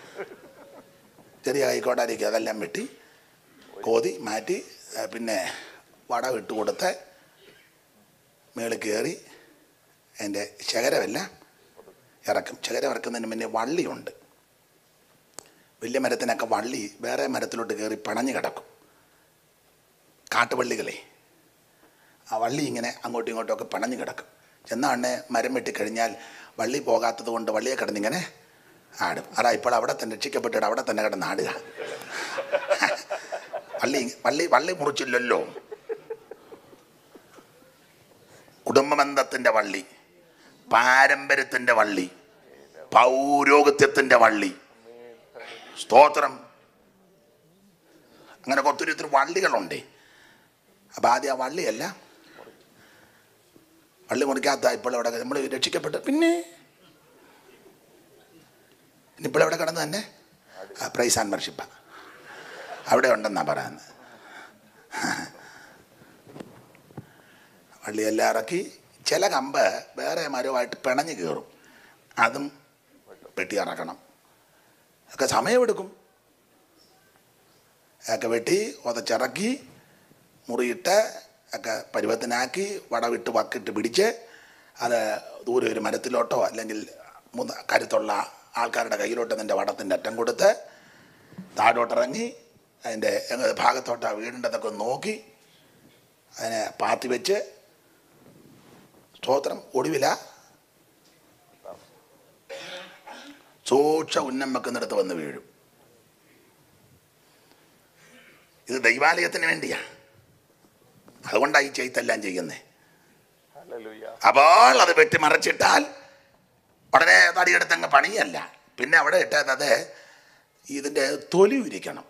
ചെറിയ കൈക്കോടാലിക്ക് അതെല്ലാം വെട്ടി കോതി മാറ്റി ആ, പിന്നെ വട ഇട്ട് കൊടുത്ത് മേളിൽ കയറി അതിൻ്റെ ശകരമെല്ലാം ഇറക്കും ശകരം ഇറക്കുന്നതിന് മുന്നേ വള്ളിയുണ്ട് വലിയ മരത്തിനൊക്കെ വള്ളി വേറെ മരത്തിലോട്ട് കയറി പണഞ്ഞു കിടക്കും കാട്ടുവള്ളികളെ ആ വള്ളി ഇങ്ങനെ അങ്ങോട്ടും ഇങ്ങോട്ടും ഒക്കെ പണഞ്ഞു കിടക്കും ചെന്നാണ് മരം വെട്ടിക്കഴിഞ്ഞാൽ വള്ളി പോകാത്തത് കൊണ്ട് വള്ളിയെ കിടന്നിങ്ങനെ ആടും അതാ ഇപ്പോൾ അവിടെ തന്നെ രക്ഷിക്കപ്പെട്ടിട്ട് അവിടെ തന്നെ കിടന്ന് ആടുക വള്ളി വള്ളി വള്ളി മുറിച്ചില്ലല്ലോ കുടുംബബന്ധത്തിൻ്റെ വള്ളി പാരമ്പര്യത്തിൻ്റെ വള്ളി പൗരോഗത്യത്തിൻ്റെ വള്ളി സ്തോത്രം അങ്ങനെ ഒത്തിരി ഒത്തിരി വള്ളികളുണ്ട് അപ്പം ആദ്യം ആ വള്ളിയല്ല വള്ളി മുറിക്കാത്ത ഇപ്പോൾ അവിടെ നമ്മൾ രക്ഷിക്കപ്പെട്ട് പിന്നെ ഇപ്പോൾ എവിടെ കിടന്ന് തന്നെ പ്രൈസ് ആൻഡ് വർഷിപ്പ അവിടെ ഉണ്ടെന്നാണ് പറയുന്നത് വള്ളിയെല്ലാം ഇറക്കി ചില കമ്പ് വേറെ മരമായിട്ട് പിണഞ്ഞ് കയറും അതും വെട്ടി ഇറക്കണം ഒക്കെ സമയമെടുക്കും ഒക്കെ വെട്ടി ഉതച്ചിറക്കി മുറിയിട്ട് ഒക്കെ പരുവത്തിനാക്കി വടവിട്ട് വക്കിട്ട് പിടിച്ച് അത് ദൂരെ ഒരു മരത്തിലോട്ടോ അല്ലെങ്കിൽ മുത കരുത്തുള്ള ആൾക്കാരുടെ കയ്യിലോട്ട് നിൻ്റെ വടത്തിൻ്റെ അറ്റം കൊടുത്ത് താഴോട്ടിറങ്ങി അതിൻ്റെ എങ്ങനെ ഭാഗത്തോട്ടാ വീടിൻ്റെതൊക്കെ ഒന്ന് നോക്കി അതിനെ പാത്തി വെച്ച് സ്തോത്രം ഒടുവില സൂക്ഷ ഉന്നം വെക്കുന്നിടത്ത് വന്ന് വീഴും ഇത് ദൈവാലയത്തിന് വേണ്ടിയാ അതുകൊണ്ടാണ് ഈ ചെയ്ത്തെല്ലാം ചെയ്യുന്നത് ഹല്ലേലൂയ അപ്പോൾ അത് വെട്ടി മറച്ചിട്ടാൽ ഉടനെ തടിയെടുത്തങ്ങ് പണിയല്ല പിന്നെ അവിടെ ഇട്ടത് ഇതിൻ്റെ തൊലി ഉരിക്കണം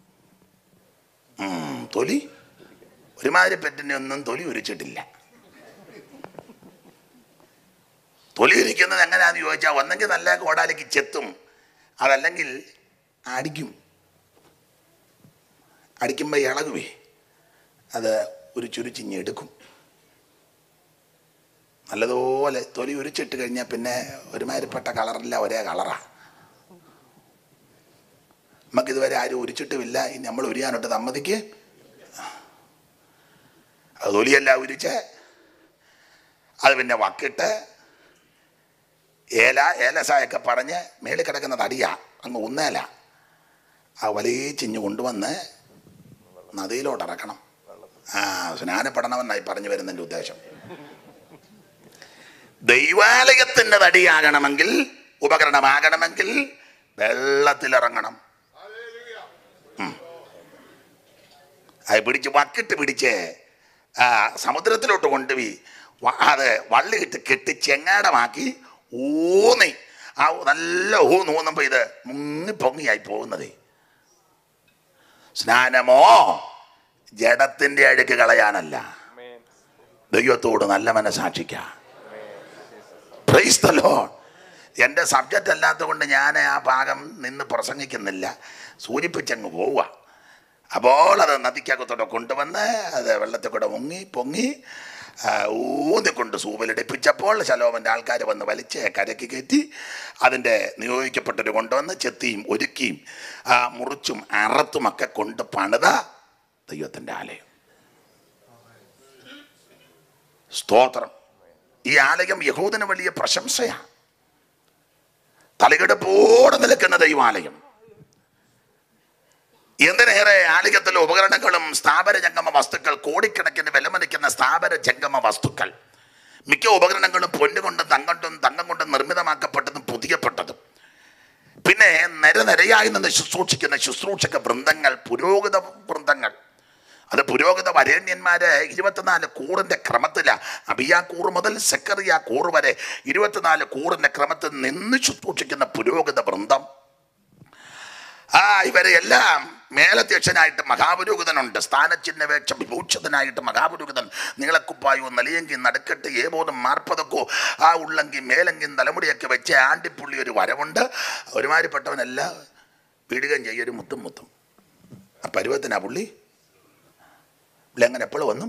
ഉം, തൊലി ഒരുമാതിരി പെറ്റിനെ ഒന്നും തൊലി ഉരിച്ചിട്ടില്ല തൊലി ഉരിക്കുന്നത് എങ്ങനെയാണെന്ന് ചോദിച്ചാൽ ഒന്നെങ്കിൽ നല്ല കോടാലിക്ക് ചെത്തും അതല്ലെങ്കിൽ അടിക്കും അടിക്കുമ്പോൾ ഇളകുവേ അത് ഒരു ചുരുച്ചിഞ്ഞെടുക്കും നല്ലതുപോലെ തൊലി ഉരിച്ചിട്ട് കഴിഞ്ഞാൽ പിന്നെ ഒരുമാതിരിപ്പെട്ട കളറില്ല ഒരേ കളറാ നമുക്ക് ഇതുവരെ ആരും ഉരിച്ചിട്ടുമില്ല ഇനി നമ്മൾ ഉരിയാനോട്ട് സമ്മതിക്ക് അത് തൊലിയെല്ലാം ഉരിച്ച് അത് പിന്നെ വക്കിട്ട് ഏല ഏലസായൊക്കെ പറഞ്ഞ് മേളിൽ കിടക്കുന്ന തടിയാ അങ്ങ് ഉന്നേല ആ വലിച്ചിഞ്ഞ് കൊണ്ടുവന്ന് നദിയിലോട്ട് ഇറക്കണം ആ സ്നാനപ്പെടണമെന്നായി പറഞ്ഞു വരുന്നതിൻ്റെ ഉദ്ദേശം ദൈവാലയത്തിൻ്റെ തടിയാകണമെങ്കിൽ ഉപകരണമാകണമെങ്കിൽ വെള്ളത്തിലിറങ്ങണം ഉം. അത് പിടിച്ച് വക്കിട്ട് പിടിച്ച് ആ, സമുദ്രത്തിലോട്ട് കൊണ്ടുപോയി വ- അത് വള്ളിയിട്ട് കെട്ടി ചെങ്ങാടമാക്കി ഊന്നി ആ നല്ല ഊന്ന് ഊന്നുമ്പോൾ ഇത് മുങ്ങി പൊങ്ങിയായി പോകുന്നതേ സ്നാനമോ ജഡത്തിൻ്റെ അഴുക്ക് കളയാനല്ല ആമേൻ ദൈവത്തോട് നല്ല മനസാക്ഷിക്കാം പ്രൈസ് ദ ലോർഡ് എൻ്റെ സബ്ജക്റ്റ് അല്ലാത്തത് കൊണ്ട് ഞാൻ ആ ഭാഗം നിന്ന് പ്രസംഗിക്കുന്നില്ല സൂചിപ്പിച്ചങ്ങ് പോവുക അപ്പോൾ അത് നദിക്കകത്തോടെ കൊണ്ടുവന്ന് അത് വെള്ളത്തിൽ കൂടെ മുങ്ങി പൊങ്ങി ആ, ഊന്നിക്കൊണ്ട് സൂവലിടിപ്പിച്ചപ്പോൾ ശലോമൻ്റെ ആൾക്കാർ വന്ന് വലിച്ച് കരയ്ക്ക് കയറ്റി അതിൻ്റെ നിയോഗിക്കപ്പെട്ടൊരു കൊണ്ടുവന്ന് ചെത്തിയും ഒരുക്കിയും ആ, മുറിച്ചും അറത്തുമൊക്കെ കൊണ്ട് പണിത ദൈവത്തിൻ്റെ ആലയം സ്തോത്രം ഈ ആലയം യഹൂദന് വലിയ പ്രശംസയാണ് തലകെടുപ്പോടെ നിൽക്കുന്ന ദൈവാലയം എന്തിനേറെ ആലയത്തിലെ ഉപകരണങ്ങളും സ്ഥാപന ജംഗമ വസ്തുക്കൾ കോടിക്കണക്കിന് വിലമതിക്കുന്ന സ്ഥാപന ജംഗമ വസ്തുക്കൾ മിക്ക ഉപകരണങ്ങളും പൊന്നുകൊണ്ടും തങ്കൊണ്ടും തങ്കം കൊണ്ടും നിർമ്മിതമാക്കപ്പെട്ടതും പുതിയപ്പെട്ടതും പിന്നെ നിരനിരയായി നിന്ന് ശുശ്രൂഷിക്കുന്ന ശുശ്രൂഷക വൃന്ദങ്ങൾ പുരോഗത വൃന്ദങ്ങൾ അത് പുരോഗത വരേണ്യന്മാര് ഇരുപത്തിനാല് കൂറിന്റെ ക്രമത്തില അബിയാ കൂറ് മുതൽ സെക്കറിയ കൂറ് വരെ ഇരുപത്തിനാല് കൂറിന്റെ ക്രമത്തിൽ നിന്ന് ശുശ്രൂഷിക്കുന്ന പുരോഗത വൃന്ദം ആ ഇവരെ എല്ലാം മേലധ്യക്ഷനായിട്ട് മഹാപുരോഹിതനുണ്ട് സ്ഥാനചിഹ്നവേക്ഷ വിഭൂഷിതനായിട്ട് മഹാപുരോഹിതൻ നീളക്കുപ്പായോ നലിയെങ്കിൽ നടുക്കെട്ട് ഏപോതും മാർപ്പതക്കോ ആ ഉള്ളെങ്കിൽ മേലെങ്കിൽ തലമുടിയൊക്കെ വെച്ച് ആണ്ടിപ്പുള്ളി ഒരു വരവുണ്ട് ഒരുമാതിരിപ്പെട്ടവനെല്ലാം വീടുകയും ചെയ്യൊരു മുത്തും മുത്തും ആ പരുവത്തിനാ പുള്ളി പുള്ളി അങ്ങനെ എപ്പോഴും വന്നു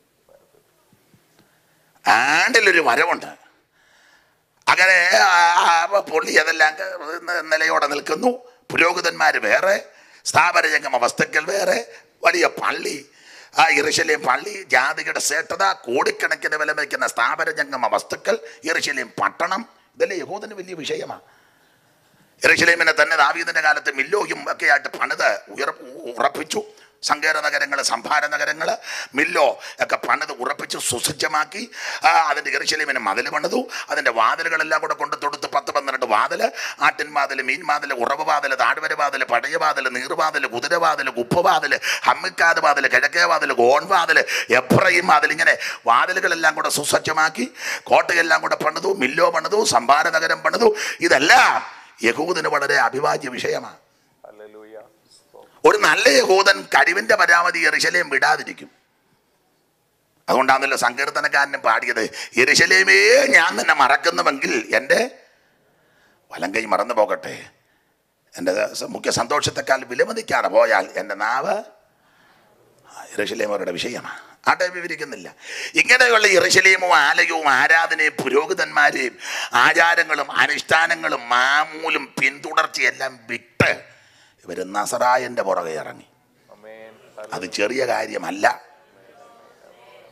ആണ്ടിലൊരു വരവുണ്ട് അങ്ങനെ ആ, ആ, പുള്ളി അതെല്ലാം ക- നിലയോടെ നിൽക്കുന്നു പുരോഹിതന്മാർ വേറെ സ്ഥാപനജംഗമ വസ്തുക്കൾ വേറെ വലിയ പള്ളി ആ ഇറിശല്യം പള്ളി ജാതികളുടെ ശ്രേഷ്ഠത കോടിക്കണക്കിന് വില വയ്ക്കുന്ന സ്ഥാപനജംഗമ വസ്തുക്കൾ ഇറിശല്യം പട്ടണം ഇതല്ലേ യഹൂദന് വലിയ വിഷയമാണ് എറുശലേമിനെ തന്നെ ദാവീദിന്റെ കാലത്ത് മില്ലോയും ഒക്കെ ആയിട്ട് പണിത് ഉയർ ഉറപ്പിച്ചു സങ്കേര നഗരങ്ങൾ സംഭാര നഗരങ്ങൾ മില്ലോ ഒക്കെ പണിത് ഉറപ്പിച്ച് സുസജ്ജമാക്കി ആ, അതിൻ്റെ എറുശലേമിന് മതിൽ പണിതു അതിൻ്റെ വാതിലുകളെല്ലാം കൂടെ കൊണ്ട് തൊടുത്ത് പത്ത് പന്ത്രണ്ട് വാതിൽ ആട്ടിൻ വാതിൽ മീൻ വാതിൽ ഉറവ് വാതിൽ താഴ്വര വാതിൽ പടയ വാതിൽ നീർവാതിൽ കുതിരവാതിൽ കുപ്പവാതിൽ ഹമ്മിക്കാത് വാതിൽ കിഴക്കേ വാതിൽ ഗോൺ വാതിൽ എബ്രഹിം വാതിൽ ഇങ്ങനെ വാതിലുകളെല്ലാം കൂടെ സുസജ്ജമാക്കി കോട്ടയെല്ലാം കൂടെ പണിതു മില്ലോ പണിതു സംഭാര നഗരം പണിതു ഇതെല്ലാം യഹൂദന് വളരെ അഭിവാജ്യ വിഷയമാണ് ഹല്ലേലൂയ ഒരു നല്ല യഹൂദൻ കഴിവിന്റെ പരാമതി എറിശലേം വിടാതിരിക്കും അതുകൊണ്ടാണല്ലോ സങ്കീർത്തനക്കാരനും പാടിയത് എരിശലേമേ ഞാൻ നിന്നെ മറക്കുന്നുവെങ്കിൽ എൻ്റെ വലങ്കൈ മറന്നു പോകട്ടെ എൻ്റെ സ- മുഖ്യ സന്തോഷത്തെക്കാൾ വിലമതിക്കാതെ പോയാൽ എൻ്റെ നാവ് ഇറശലേമരുടെ വിഷയമാണ് ആട്ടെ വിവരിക്കുന്നില്ല ഇങ്ങനെയുള്ള ഇറശലേമും ആലയവും ആരാധനയും പുരോഹിതന്മാരെയും ആചാരങ്ങളും അനുഷ്ഠാനങ്ങളും മാമൂലും പിന്തുടർച്ചയെല്ലാം വിട്ട് ഇവർ നസറായൻ്റെ പുറകെ ഇറങ്ങി ആമേൻ അത് ചെറിയ കാര്യമല്ല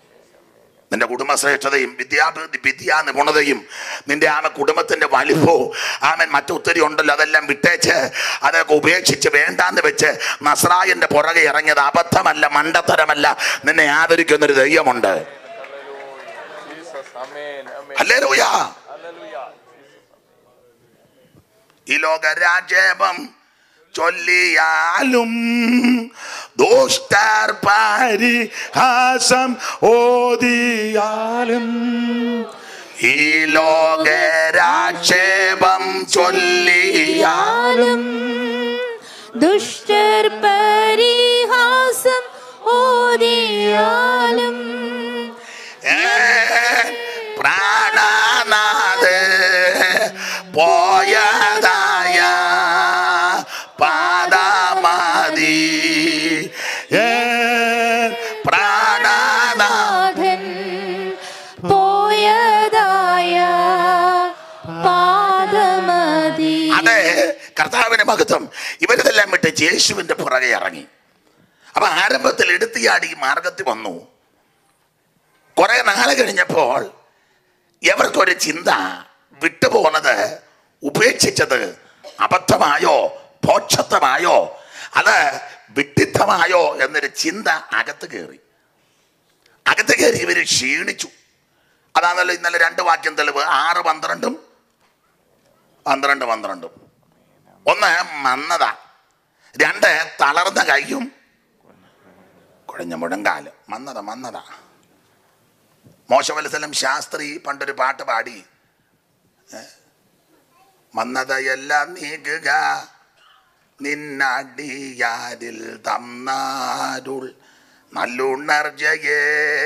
നിന്റെ കുടുംബശ്രേഷ്ഠതയും വിദ്യാ വിദ്യാ നിപുണതയും നിന്റെ ആമ കുടുംബത്തിന്റെ വലിപ്പവും ആമൻ മറ്റൊത്തിരി ഉണ്ടല്ലോ അതെല്ലാം വിട്ടേച്ച് അതൊക്കെ ഉപേക്ഷിച്ച് വേണ്ടാന്ന് വെച്ച് നസ്രായന്റെ പുറകെ ഇറങ്ങിയത് അബദ്ധമല്ല മണ്ടത്തരമല്ല നിന്നെ ആദരിക്കുന്നൊരു ദൈവമുണ്ട് Jesus, Amen, Amen. Hallelujah Hallelujah. ഈ ലോകരാജേപം ചൊല്ലിയാലും ദുഷ്ടർ പരിഹാസം ഓതിയാലും ഈ ലോകരാക്ഷേപം ചൊല്ലിയാലും ാലും ദുഷ്ടർ പരിഹാസം ഓതിയാലും പ്രാണനാഥ് പോയതായ പാദമതി പ്രാണനാഥ നാഥൻ പോയതായ പാദമതി അതെ കർത്താവിന്റെ മഹത്വം ഇവരിതെല്ലാം വിട്ട് യേശുവിന്റെ പുറകെ ഇറങ്ങി അപ്പൊ ആരംഭത്തിൽ എടുത്തിയാടി ഈ മാർഗത്തിൽ വന്നു കുറെ നാള് കഴിഞ്ഞപ്പോൾ എവർക്കൊരു ചിന്ത വിട്ടുപോകുന്നത് ഉപേക്ഷിച്ചത് അബദ്ധമായോ പോക്ഷത്വമായോ അത് വിഡിത്തമായോ എന്നൊരു ചിന്ത അകത്ത് കയറി അകത്ത് കയറി ഇവർ ക്ഷീണിച്ചു അതാണല്ലോ ഇന്നലെ രണ്ട് വാക്യം തെളിവ് ആറ് പന്ത്രണ്ടും പന്ത്രണ്ട് പന്ത്രണ്ടും ഒന്ന് മന്നത രണ്ട് തളർന്ന കൈയും കുഴഞ്ഞ മുഴങ്കാല് മന്നത മന്നത മോശവത്സലം ശാസ്ത്രി പണ്ടൊരു പാട്ട് പാടി ഏ? മന്നതയെല്ലാം നീക്കുക നിന്നടിയാരിൽ തന്നാരുൾ നല്ലുണർജയേ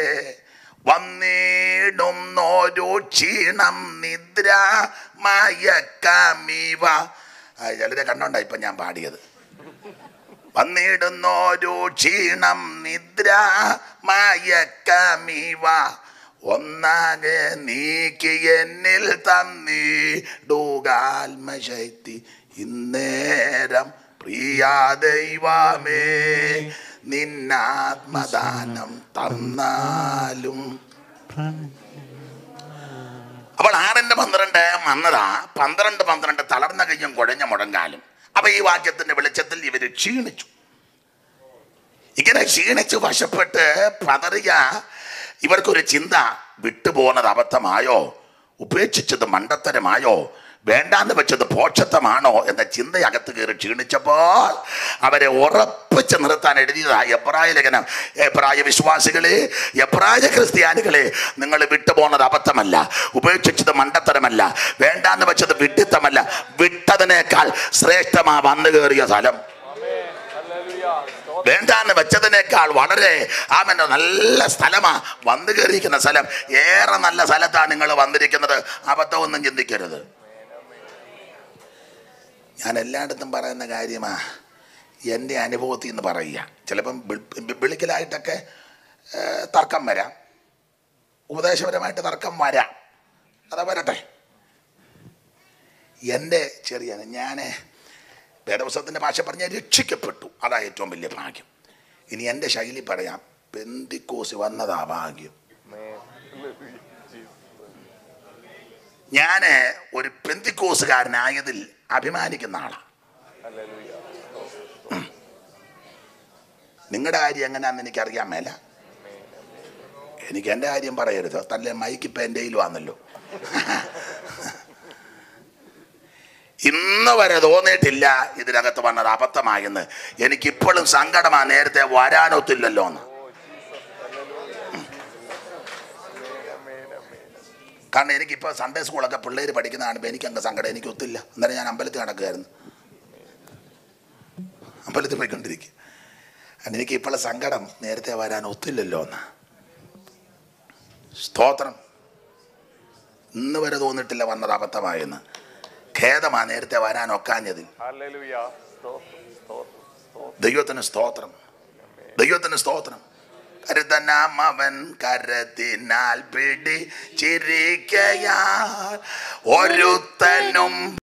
വന്നിടുന്നോരു ക്ഷീണം നിദ്ര മയക്കമീവ ചിലരെ കണ്ടോണ്ടാ ഇപ്പൊ ഞാൻ പാടിയത് വന്നിടുന്നോരു ക്ഷീണം നിദ്ര മയക്കമീവ ഒന്നാകെ നീക്കി എന്നിൽ തന്നിടുകാത്മശക്തി ഇന്നേരം പ്രിയാ ദൈവമേ നിന്നാത്മദാനം തന്നാലും അപ്പോൾ ആറിന്റെ പന്ത്രണ്ട് വന്നതാ പന്ത്രണ്ട് പന്ത്രണ്ട് തളർന്ന കയ്യും കുഴഞ്ഞ മുടങ്കാലും അപ്പൊ ഈ വാക്യത്തിന്റെ വെളിച്ചത്തിൽ ഇവര് ക്ഷീണിച്ചു ഇങ്ങനെ ക്ഷീണിച്ച് വശപ്പെട്ട് പതറിയ ഇവർക്കൊരു ചിന്ത വിട്ടുപോകുന്നത് അബദ്ധമായോ ഉപേക്ഷിച്ചത് മണ്ടത്തരമായോ വേണ്ടാന്ന് വെച്ചത് പോക്ഷത്വമാണോ എന്ന ചിന്ത അകത്ത് കയറി ക്ഷീണിച്ചപ്പോൾ അവരെ ഉറപ്പിച്ച് നിർത്താൻ എഴുതിയതാ എബ്രായ ലേഖനം എബ്രായ വിശ്വാസികളെ എബ്രായ ക്രിസ്ത്യാനികളെ നിങ്ങൾ വിട്ടുപോകുന്നത് അബദ്ധമല്ല ഉപേക്ഷിച്ചത് മണ്ടത്തരമല്ല വേണ്ടാന്ന് വെച്ചത് വിഡിത്തമല്ല വിട്ടതിനേക്കാൾ ശ്രേഷ്ഠമാ വന്നു കയറിയ സ്ഥലം Amen. Hallelujah. Stop. വേണ്ടാന്ന് വെച്ചതിനേക്കാൾ വളരെ ആമന്റെ നല്ല സ്ഥലമാ വന്നു കയറിയിരിക്കുന്ന സ്ഥലം ഏറെ നല്ല സ്ഥലത്താണ് നിങ്ങൾ വന്നിരിക്കുന്നത് അബദ്ധമൊന്നും ചിന്തിക്കരുത് ഞാൻ എല്ലായിടത്തും പറയുന്ന കാര്യമാ എൻ്റെ അനുഭവത്തിൽ നിന്ന് പറയുക ചിലപ്പം ബി- ബിബ്ലിക്കലായിട്ടൊക്കെ ഏ, തർക്കം വരാം ഉപദേശപരമായിട്ട് തർക്കം വരാം അതാ വരട്ടെ എൻ്റെ ചെറിയ ഞാൻ വേദപുസ്തകത്തിൻ്റെ ഭാഷ പറഞ്ഞാൽ രക്ഷിക്കപ്പെട്ടു അതാ ഏറ്റവും വലിയ ഭാഗ്യം ഇനി എൻ്റെ ശൈലി പറയാം പെന്തിക്കോസ് വന്നതാ ഭാഗ്യം Amen. Hallelujah. Jesus. ഞാൻ ഒരു പെന്തിക്കോസുകാരനായതിൽ അഭിമാനിക്കുന്ന ആളാണ് Hallelujah. നിങ്ങളുടെ കാര്യം എങ്ങനെയാണെന്ന് എനിക്കറിയാൻ മേല എനിക്ക് എൻ്റെ കാര്യം പറയരുത് തല്ലേ മൈക്ക് ഇപ്പം എൻ്റെ കയ്യിൽ വന്നല്ലോ ഇന്ന് വരെ തോന്നിയിട്ടില്ല ഇതിനകത്ത് വന്നത് അബദ്ധമായെന്ന് എനിക്കിപ്പോഴും സങ്കടമാ നേരത്തെ വരാനൊത്തില്ലല്ലോ എന്ന് കാരണം എനിക്കിപ്പോൾ സൺഡേ സ്കൂളൊക്കെ പിള്ളേർ പഠിക്കുന്ന കാണുമ്പോൾ എനിക്ക് അങ്ങ് സങ്കടം എനിക്ക് ഒത്തില്ല അന്നേരം ഞാൻ അമ്പലത്തിൽ നടക്കുകയായിരുന്നു അമ്പലത്തിൽ പോയിക്കൊണ്ടിരിക്കുക കാരണം എനിക്ക് ഇപ്പോൾ സങ്കടം നേരത്തെ വരാൻ ഒത്തില്ലല്ലോ എന്ന് സ്തോത്രം ഇന്ന് വരെ തോന്നിട്ടില്ല വന്നത് അബദ്ധമായെന്ന് ഖേദമാ നേരത്തെ വരാൻ ഒക്കാഞ്ഞതിൽ Hallelujah. Stop. Stop. Stop. ദൈവത്തിന് സ്തോത്രം ദൈവത്തിന് സ്തോത്രം കരുതനാം അവൻ കരത്തിനാൽ പിടി ചിരിക്കയാൽ ഒരുത്തനും